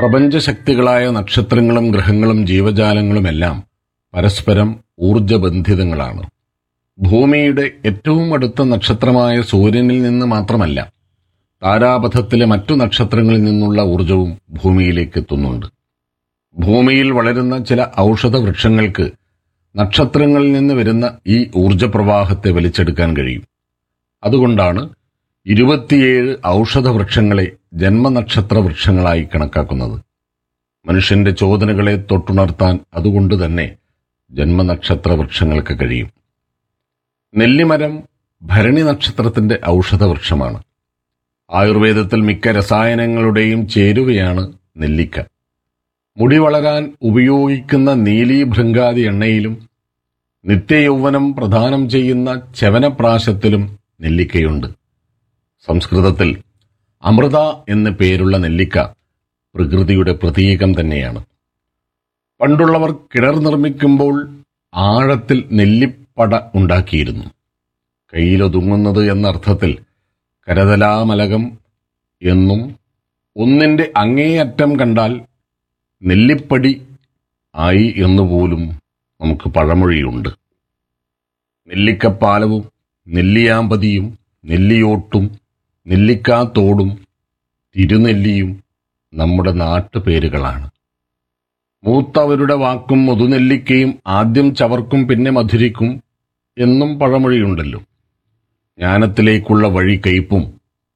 പ്രപഞ്ചശക്തികളായ നക്ഷത്രങ്ങളും ഗ്രഹങ്ങളും ജീവജാലങ്ങളുമെല്ലാം പരസ്പരം ഊർജബന്ധിതങ്ങളാണ് ഭൂമിയുടെ ഏറ്റവും അടുത്ത നക്ഷത്രമായ സൂര്യനിൽ നിന്ന് മാത്രമല്ല താരാപഥത്തിലെ മറ്റു നക്ഷത്രങ്ങളിൽ നിന്നുള്ള ഊർജവും ഭൂമിയിലേക്ക് എത്തുന്നുണ്ട് ഭൂമിയിൽ വളരുന്ന ചില ഔഷധ വൃക്ഷങ്ങൾക്ക് നക്ഷത്രങ്ങളിൽ നിന്ന് വരുന്ന ഈ ഊർജപ്രവാഹത്തെ വലിച്ചെടുക്കാൻ കഴിയും അതുകൊണ്ടാണ് ഇരുപത്തിയേഴ് ഔഷധ വൃക്ഷങ്ങളെ ജന്മനക്ഷത്ര വൃക്ഷങ്ങളായി കണക്കാക്കുന്നത് മനുഷ്യന്റെ ചോദനകളെ തൊട്ടുണർത്താൻ അതുകൊണ്ട് തന്നെ ജന്മനക്ഷത്ര വൃക്ഷങ്ങൾക്ക് കഴിയും നെല്ലിമരം ഭരണി നക്ഷത്രത്തിന്റെ ഔഷധ വൃക്ഷമാണ് ആയുർവേദത്തിൽ മിക്ക രസായനങ്ങളുടെയും ചേരുവയാണ് നെല്ലിക്ക മുടി വളരാൻ ഉപയോഗിക്കുന്ന നീലീഭൃങ്കാതി എണ്ണയിലും നിത്യയൗവനം പ്രദാനം ചെയ്യുന്ന ചവനപ്രാശത്തിലും നെല്ലിക്കയുണ്ട് സംസ്കൃതത്തിൽ അമൃത എന്ന പേരുള്ള നെല്ലിക്ക പ്രകൃതിയുടെ പ്രതീകം തന്നെയാണ് പണ്ടുള്ളവർ കിണർ നിർമ്മിക്കുമ്പോൾ ആഴത്തിൽ നെല്ലിപ്പട ഉണ്ടാക്കിയിരുന്നു കയ്യിലൊതുങ്ങുന്നത് എന്ന അർത്ഥത്തിൽ കരതലാമലകം എന്നും ഒന്നിന്റെ അങ്ങേയറ്റം കണ്ടാൽ നെല്ലിപ്പടി ആയി എന്നുപോലും നമുക്ക് പഴമൊഴിയുണ്ട് നെല്ലിക്കപ്പാലവും നെല്ലിയാമ്പതിയും നെല്ലിയോട്ടും നെല്ലിക്കാത്തോടും തിരുനെല്ലിയും നമ്മുടെ നാട്ടുപേരുകളാണ് മൂത്തവരുടെ വാക്കും മുതുനെല്ലിക്കയും ആദ്യം ചവർക്കും പിന്നെ മധുരിക്കും എന്നും പഴമൊഴിയുണ്ടല്ലോ ജ്ഞാനത്തിലേക്കുള്ള വഴി കയ്പും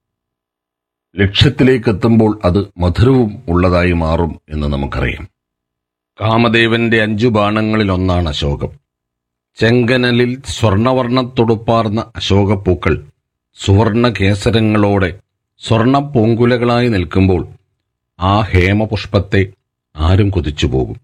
ലക്ഷ്യത്തിലേക്കെത്തുമ്പോൾ അത് മധുരവും ഉള്ളതായി മാറും എന്ന് നമുക്കറിയാം കാമദേവന്റെ അഞ്ചു ബാണങ്ങളിലൊന്നാണ് അശോകം ചെങ്കനലിൽ സ്വർണവർണ്ണത്തൊടുപ്പാർന്ന അശോകപ്പൂക്കൾ സുവർണ കേസരങ്ങളോടെ സ്വർണ പൂങ്കുലകളായി നിൽക്കുമ്പോൾ ആ ഹേമപുഷ്പത്തെ ആരും കൊതിച്ചുപോകും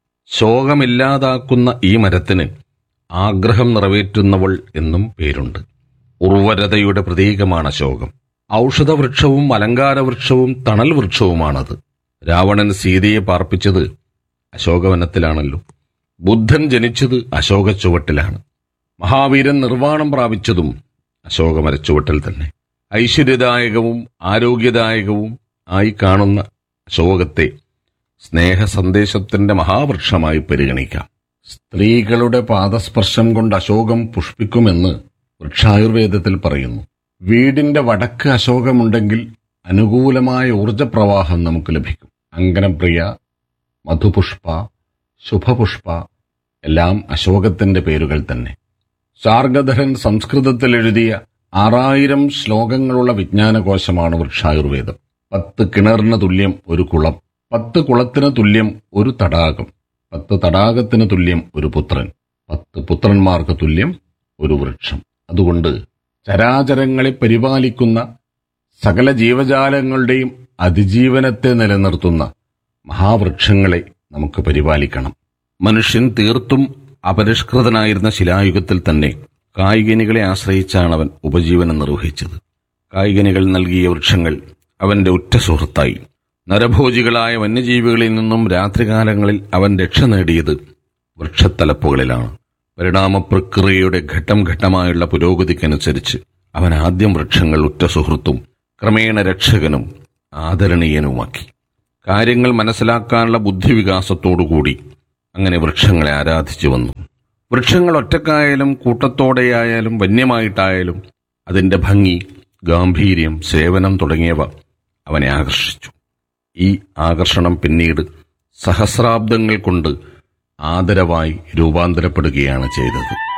ശോകമില്ലാതാക്കുന്ന ഈ മരത്തിന് ആഗ്രഹം നിറവേറ്റുന്നവൾ എന്നും പേരുണ്ട് ഉർവരതയുടെ പ്രതീകമാണ് അശോകം ഔഷധവൃക്ഷവും അലങ്കാരവൃക്ഷവും തണൽ വൃക്ഷവുമാണത് രാവണൻ സീതയെ പാർപ്പിച്ചത് അശോകവനത്തിലാണല്ലോ ബുദ്ധൻ ജനിച്ചത് അശോക ചുവട്ടിലാണ് മഹാവീരൻ നിർവ്വാണം പ്രാപിച്ചതും അശോകമരച്ചുവട്ടിൽ തന്നെ ഐശ്വര്യദായകവും ആരോഗ്യദായകവും ആയി കാണുന്ന അശോകത്തെ സ്നേഹ സന്ദേശത്തിന്റെ മഹാവൃക്ഷമായി പരിഗണിക്കാം സ്ത്രീകളുടെ പാദസ്പർശം കൊണ്ട് അശോകം പുഷ്പിക്കുമെന്ന് വൃക്ഷായുർവേദത്തിൽ പറയുന്നു വീടിന്റെ വടക്ക് അശോകമുണ്ടെങ്കിൽ അനുകൂലമായ ഊർജപ്രവാഹം നമുക്ക് ലഭിക്കും അങ്കനപ്രിയ മധുപുഷ്പ ശുഭപുഷ്പ എല്ലാം അശോകത്തിന്റെ പേരുകൾ തന്നെ ശാർഗധരൻ സംസ്കൃതത്തിൽ എഴുതിയ ആറായിരം ശ്ലോകങ്ങളുള്ള വിജ്ഞാനകോശമാണ് വൃക്ഷായുർവേദം പത്ത് കിണറിന് തുല്യം ഒരു കുളം പത്ത് കുളത്തിന് തുല്യം ഒരു തടാകം പത്ത് തടാകത്തിന് തുല്യം ഒരു പുത്രൻ പത്ത് പുത്രന്മാർക്ക് തുല്യം ഒരു വൃക്ഷം അതുകൊണ്ട് ചരാചരങ്ങളെ പരിപാലിക്കുന്ന സകല ജീവജാലങ്ങളുടെയും അതിജീവനത്തെ നിലനിർത്തുന്ന മഹാവൃക്ഷങ്ങളെ നമുക്ക് പരിപാലിക്കണം മനുഷ്യൻ തീർത്തും അപരിഷ്കൃതനായിരുന്ന ശിലായുഗത്തിൽ തന്നെ കായികനികളെ ആശ്രയിച്ചാണ് അവൻ ഉപജീവനം നിർവഹിച്ചത് കായികനികൾ നൽകിയ വൃക്ഷങ്ങൾ അവന്റെ ഉറ്റ സുഹൃത്തായി നരഭോജികളായ വന്യജീവികളിൽ നിന്നും രാത്രികാലങ്ങളിൽ അവൻ രക്ഷ നേടിയത് വൃക്ഷത്തലപ്പുകളിലാണ് പരിണാമ പ്രക്രിയയുടെ ഘട്ടം ഘട്ടമായുള്ള പുരോഗതിക്കനുസരിച്ച് അവൻ ആദ്യം വൃക്ഷങ്ങൾ ഉറ്റ സുഹൃത്തും ക്രമേണ രക്ഷകനും ആദരണീയനുമാക്കി കാര്യങ്ങൾ മനസ്സിലാക്കാനുള്ള ബുദ്ധിവികാസത്തോടുകൂടി അങ്ങനെ വൃക്ഷങ്ങളെ ആരാധിച്ചു വന്നു വൃക്ഷങ്ങൾ ഒറ്റക്കായാലും കൂട്ടത്തോടെയായാലും വന്യമായിട്ടായാലും അതിന്റെ ഭംഗി ഗാംഭീര്യം സേവനം തുടങ്ങിയവ അവനെ ആകർഷിച്ചു ഈ ആകർഷണം പിന്നീട് സഹസ്രാബ്ദങ്ങൾ കൊണ്ട് ആദരവായി രൂപാന്തരപ്പെടുകയാണ് ചെയ്തത്